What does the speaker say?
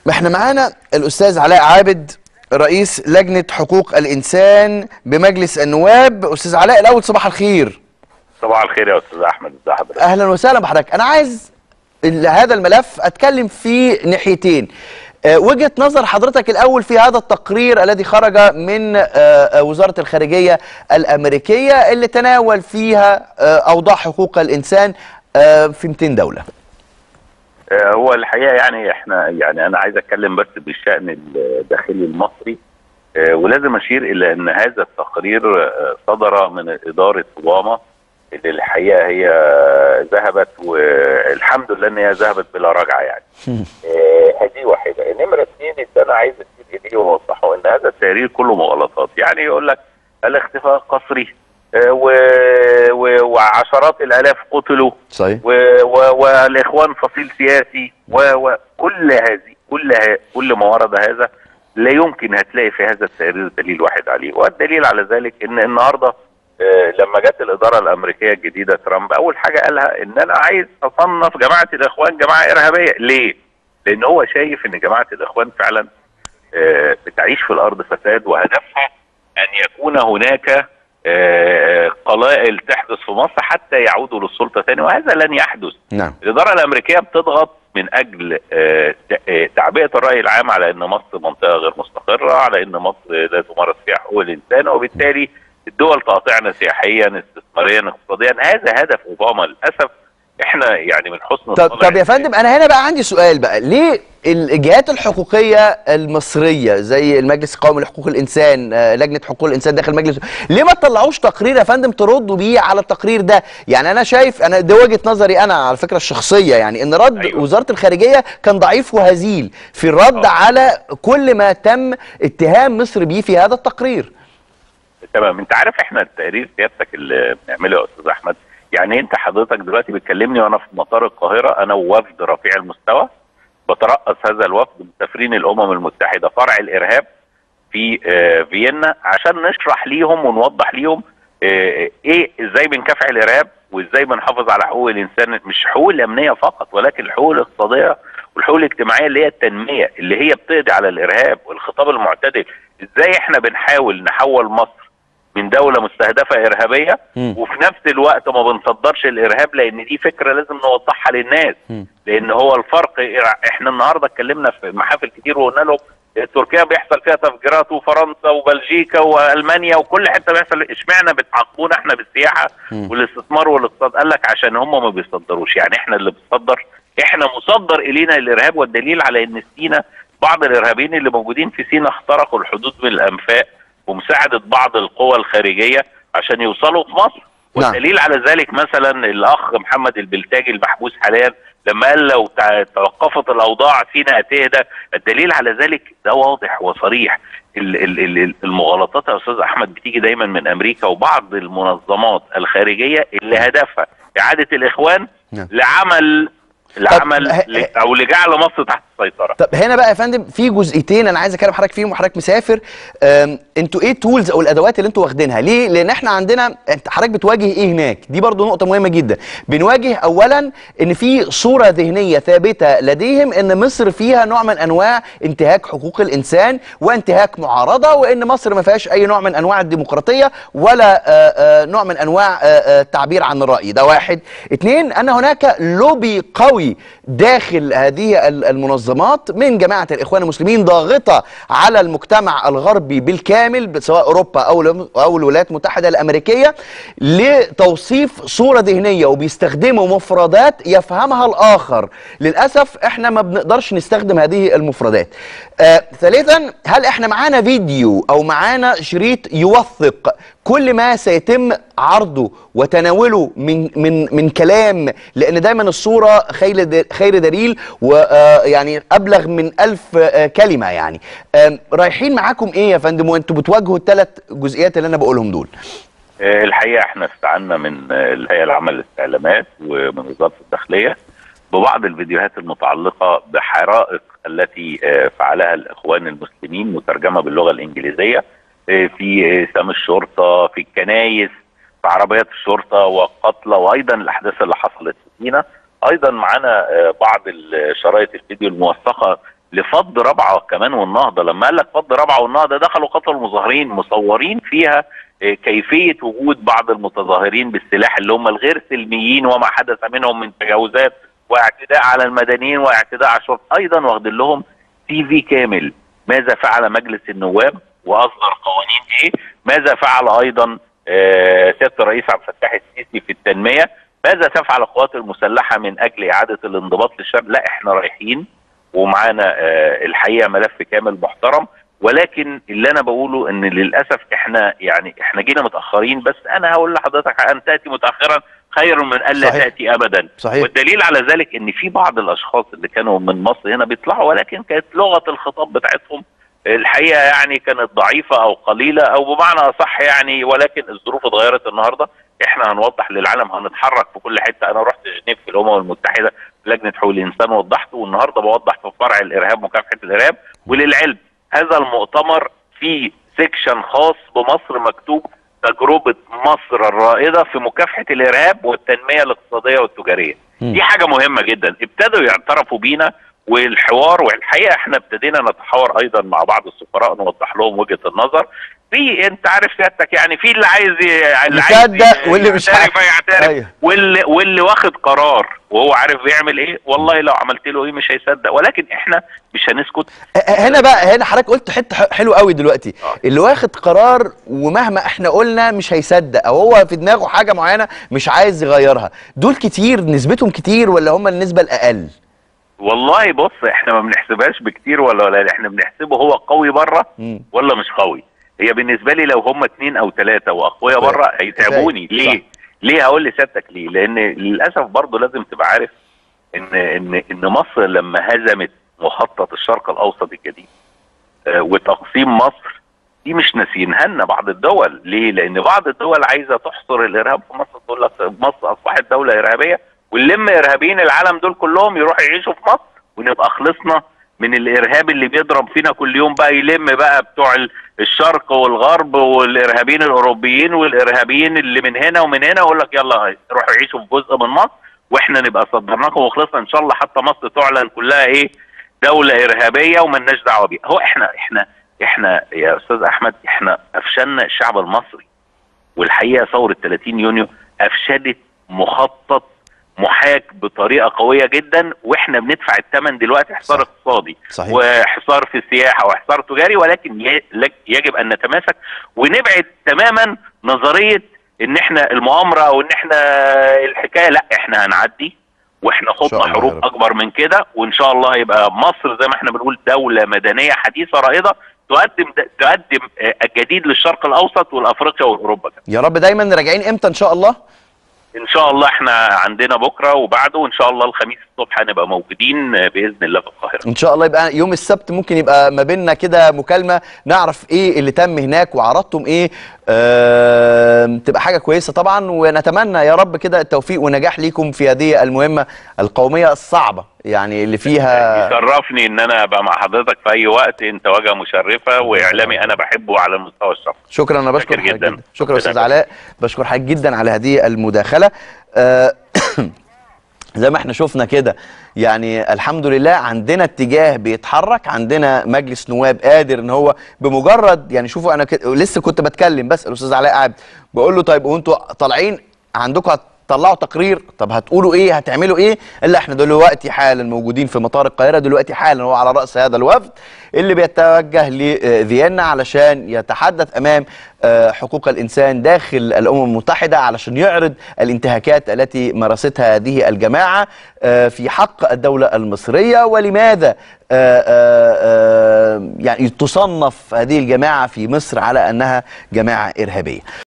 احنا معانا الاستاذ علاء عابد رئيس لجنه حقوق الانسان بمجلس النواب استاذ علاء الاول صباح الخير صباح الخير يا استاذ احمد ازي حضرتك اهلا وسهلا بحضرتك انا عايز ال- هذا الملف اتكلم فيه ناحيتين آه، وجهه نظر حضرتك الاول في هذا التقرير الذي خرج من آه، آه، وزاره الخارجيه الامريكيه اللي تناول فيها آه، اوضاع حقوق الانسان آه، في 200 دوله آه، هو الحقيقه يعني احنا يعني انا عايز اتكلم بس بالشان الداخلي المصري آه، ولازم اشير الى ان هذا التقرير آه، صدر من اداره اوباما اللي الحقيقه هي ذهبت والحمد لله ان هي ذهبت بلا رجعه يعني. آه، هذه واحده، النمره اثنين اللي انا عايز اشير اليه واوضحه ان هذا التقرير كله مغالطات، يعني يقول لك الاختفاء قسري آه، و... و... وعشرات الالاف قتلوا صحيح و... و... والاخوان فصيل سياسي و... وكل هذه كل ه... كل ما ورد هذا لا يمكن هتلاقي في هذا التقرير دليل واحد عليه والدليل على ذلك ان النهارده آه، لما جت الاداره الامريكيه الجديده ترامب اول حاجه قالها ان انا عايز اصنف جماعه الاخوان جماعه ارهابيه ليه؟ لان هو شايف ان جماعه الاخوان فعلا آه، بتعيش في الارض فساد وهدفها ان يكون هناك آه، قلائل تحدث في مصر حتى يعودوا للسلطه ثاني وهذا لن يحدث نعم الاداره الامريكيه بتضغط من اجل آه، ت- آه، تعبئه الراي العام على ان مصر منطقه غير مستقره على ان مصر لا تمارس فيها حقوق الانسان وبالتالي الدول تقاطعنا سياحيا استثماريا اقتصاديا هذا هدف اوباما للاسف احنا يعني من حسن طب الطبع طب يا فندم انا هنا بقى عندي سؤال بقى ليه الجهات الحقوقيه المصريه زي المجلس القومي لحقوق الانسان آه، لجنه حقوق الانسان داخل المجلس ليه ما تطلعوش تقرير يا فندم تردوا بيه على التقرير ده يعني انا شايف انا دي وجهه نظري انا على فكره الشخصيه يعني ان رد أيوة. وزاره الخارجيه كان ضعيف وهزيل في الرد آه. على كل ما تم اتهام مصر بيه في هذا التقرير تمام انت عارف احنا التقرير سيادتك اللي بنعمله يا استاذ احمد يعني انت حضرتك دلوقتي بتكلمني وانا في مطار القاهره انا ووفد رفيع المستوى بترأس هذا الوفد مسافرين الامم المتحده فرع الارهاب في آه، فيينا عشان نشرح ليهم ونوضح ليهم آه، ايه ازاي بنكافح الارهاب وازاي بنحافظ على حقوق الانسان مش حقوق الامنيه فقط ولكن الحقوق الاقتصاديه والحقوق الاجتماعيه اللي هي التنميه اللي هي بتقضي على الارهاب والخطاب المعتدل ازاي احنا بنحاول نحول مصر من دولة مستهدفة إرهابية مم. وفي نفس الوقت ما بنصدرش الإرهاب لأن دي فكرة لازم نوضحها للناس مم. لأن هو الفرق إحنا النهاردة اتكلمنا في محافل كتير وقلنا لهم تركيا بيحصل فيها تفجيرات وفرنسا وبلجيكا والمانيا وكل حته بيحصل اشمعنى بتعاقبونا احنا بالسياحه مم. والاستثمار والاقتصاد قال لك عشان هم ما بيصدروش يعني احنا اللي بنصدر احنا مصدر الينا الارهاب والدليل على ان سينا بعض الارهابيين اللي موجودين في سينا اخترقوا الحدود بالانفاق ومساعده بعض القوى الخارجيه عشان يوصلوا في مصر نعم. والدليل على ذلك مثلا الاخ محمد البلتاجي المحبوس حاليا لما قال لو تع- توقفت الاوضاع سينا هتهدى الدليل على ذلك ده واضح وصريح ال- ال- ال- المغالطات يا استاذ احمد بتيجي دايما من امريكا وبعض المنظمات الخارجيه اللي هدفها اعاده الاخوان نعم. لعمل لعمل ه- ل- او لجعل مصر تحت السيطره طب هنا بقى يا فندم في جزئيتين انا عايز اكلم حضرتك فيهم وحضرتك مسافر أم، انتوا ايه التولز او الادوات اللي انتوا واخدينها ليه لان احنا عندنا انت حضرتك بتواجه ايه هناك دي برضو نقطه مهمه جدا بنواجه اولا ان في صوره ذهنيه ثابته لديهم ان مصر فيها نوع من انواع انتهاك حقوق الانسان وانتهاك معارضه وان مصر ما فيهاش اي نوع من انواع الديمقراطيه ولا آه، آه، نوع من انواع آه، آه، التعبير عن الراي ده واحد اتنين ان هناك لوبي قوي داخل هذه ال- المنظمات من جماعه الاخوان المسلمين ضاغطه على المجتمع الغربي بالكامل سواء اوروبا او الم- او الولايات المتحده الامريكيه لتوصيف صوره ذهنيه وبيستخدموا مفردات يفهمها الاخر للاسف احنا ما بنقدرش نستخدم هذه المفردات آه ثالثا هل احنا معانا فيديو او معانا شريط يوثق كل ما سيتم عرضه وتناوله من من من كلام لان دايما الصوره خير د- خير دليل ويعني ابلغ من ألف آه، كلمه يعني آم، رايحين معاكم ايه يا فندم وانتوا بتواجهوا الثلاث جزئيات اللي انا بقولهم دول آه، الحقيقه احنا استعنا من آه، الهيئه العامه للاستعلامات ومن وزاره الداخليه ببعض الفيديوهات المتعلقه بحرائق التي آه، فعلها الاخوان المسلمين مترجمه باللغه الانجليزيه آه، في آه، سام الشرطه في الكنايس في عربيات الشرطه وقتلى وايضا الاحداث اللي حصلت في سينا ايضا معانا آه، بعض الشرايط الفيديو الموثقه لفض رابعه كمان والنهضه لما قال لك فض رابعه والنهضه دخلوا قتلوا المظاهرين مصورين فيها آه، كيفيه وجود بعض المتظاهرين بالسلاح اللي هم الغير سلميين وما حدث منهم من تجاوزات واعتداء على المدنيين واعتداء على الشرطه ايضا واخدين لهم تي في كامل ماذا فعل مجلس النواب واصدر قوانين ايه ماذا فعل ايضا آه، سياده الرئيس عبد الفتاح السيسي في التنميه ماذا تفعل القوات المسلحه من اجل اعاده الانضباط للشعب لا احنا رايحين ومعانا آه، الحقيقه ملف كامل محترم ولكن اللي انا بقوله ان للاسف احنا يعني احنا جينا متاخرين بس انا هقول لحضرتك ان تاتي متاخرا خير من الا صحيح. تاتي ابدا صحيح. والدليل على ذلك ان في بعض الاشخاص اللي كانوا من مصر هنا بيطلعوا ولكن كانت لغه الخطاب بتاعتهم الحقيقه يعني كانت ضعيفه او قليله او بمعنى اصح يعني ولكن الظروف اتغيرت النهارده احنا هنوضح للعالم هنتحرك في كل حته انا رحت جنيف في الامم المتحده في لجنه حقوق الانسان وضحت والنهارده بوضح في فرع الارهاب مكافحه الارهاب وللعلم هذا المؤتمر فيه سيكشن خاص بمصر مكتوب تجربه مصر الرائده في مكافحه الارهاب والتنميه الاقتصاديه والتجاريه مم. دي حاجه مهمه جدا ابتدوا يعترفوا بينا والحوار والحقيقه احنا ابتدينا نتحاور ايضا مع بعض السفراء نوضح لهم وجهه النظر في انت عارف سيادتك يعني في اللي عايز ي- اللي عايز يصدق واللي مش يعترف عارف. يعترف أيوه. واللي واللي واخد قرار وهو عارف بيعمل ايه والله لو عملت له ايه مش هيصدق ولكن احنا مش هنسكت هنا بقى هنا حضرتك قلت حته ح- حلو قوي دلوقتي آه. اللي واخد قرار ومهما احنا قلنا مش هيصدق او هو في دماغه حاجه معينه مش عايز يغيرها دول كتير نسبتهم كتير ولا هم النسبه الاقل والله بص احنا ما بنحسبهاش بكتير ولا ولا احنا بنحسبه هو قوي بره مم. ولا مش قوي هي بالنسبه لي لو هم اتنين او ثلاثه واقوياء كفاية. بره هيتعبوني كفاية. ليه صح. ليه هقول لسيادتك ليه لان للاسف برضه لازم تبقى عارف ان ان ان مصر لما هزمت مخطط الشرق الاوسط الجديد آه، وتقسيم مصر دي مش ناسينها لنا بعض الدول ليه لان بعض الدول عايزه تحصر الارهاب في مصر تقول لك مصر اصبحت دوله ارهابيه ونلم ارهابيين العالم دول كلهم يروحوا يعيشوا في مصر ونبقى خلصنا من الارهاب اللي بيضرب فينا كل يوم بقى يلم بقى بتوع ال- الشرق والغرب والارهابيين الاوروبيين والارهابيين اللي من هنا ومن هنا يقول لك يلا روحوا يعيشوا في جزء من مصر واحنا نبقى صدرناكم وخلصنا ان شاء الله حتى مصر تعلن كلها ايه دوله ارهابيه وملناش دعوه بيها هو احنا احنا احنا يا استاذ احمد احنا افشلنا الشعب المصري والحقيقه ثوره 30 يونيو افشلت مخطط محاك بطريقه قويه جدا واحنا بندفع الثمن دلوقتي حصار صح. اقتصادي صحيح. وحصار في السياحه وحصار تجاري ولكن ي- لك- يجب ان نتماسك ونبعد تماما نظريه ان احنا المؤامره او ان احنا الحكايه لا احنا هنعدي واحنا شاء خضنا الله يا حروب رب. اكبر من كده وان شاء الله يبقى مصر زي ما احنا بنقول دوله مدنيه حديثه رائده تقدم تقدم آه، الجديد للشرق الاوسط والافريقيا واوروبا كمان. يا رب دايما راجعين امتى ان شاء الله ان شاء الله احنا عندنا بكره وبعده وان شاء الله الخميس الصبح هنبقى موجودين آه، باذن الله في القاهره ان شاء الله يبقى يوم السبت ممكن يبقى ما بيننا كده مكالمه نعرف ايه اللي تم هناك وعرضتم ايه آه تبقى حاجه كويسه طبعا ونتمنى يا رب كده التوفيق ونجاح ليكم في هذه المهمه القوميه الصعبه يعني اللي فيها يشرفني ان انا ابقى مع حضرتك في اي وقت انت واجهه مشرفه واعلامي انا بحبه على المستوى الشخصي شكرا انا بشكر شاكر حضرتك جداً. جدا شكرا ربنا استاذ يخليك. علاء بشكر حضرتك جدا على هذه المداخله آه، زي ما احنا شفنا كده يعني الحمد لله عندنا اتجاه بيتحرك عندنا مجلس نواب قادر ان هو بمجرد يعني شوفوا انا كده لسه كنت بتكلم بس الاستاذ علاء قاعد بقول له طيب وانتوا طالعين عندكم هتطلعوا تقرير طب هتقولوا ايه هتعملوا ايه الا احنا دلوقتي حالا موجودين في مطار القاهره دلوقتي حالا هو على راس هذا الوفد اللي بيتوجه لفيينا علشان يتحدث امام آه، حقوق الانسان داخل الامم المتحده علشان يعرض الانتهاكات التي مارستها هذه الجماعه آه، في حق الدوله المصريه ولماذا آه، آه، آه، يعني تصنف هذه الجماعه في مصر على انها جماعه ارهابيه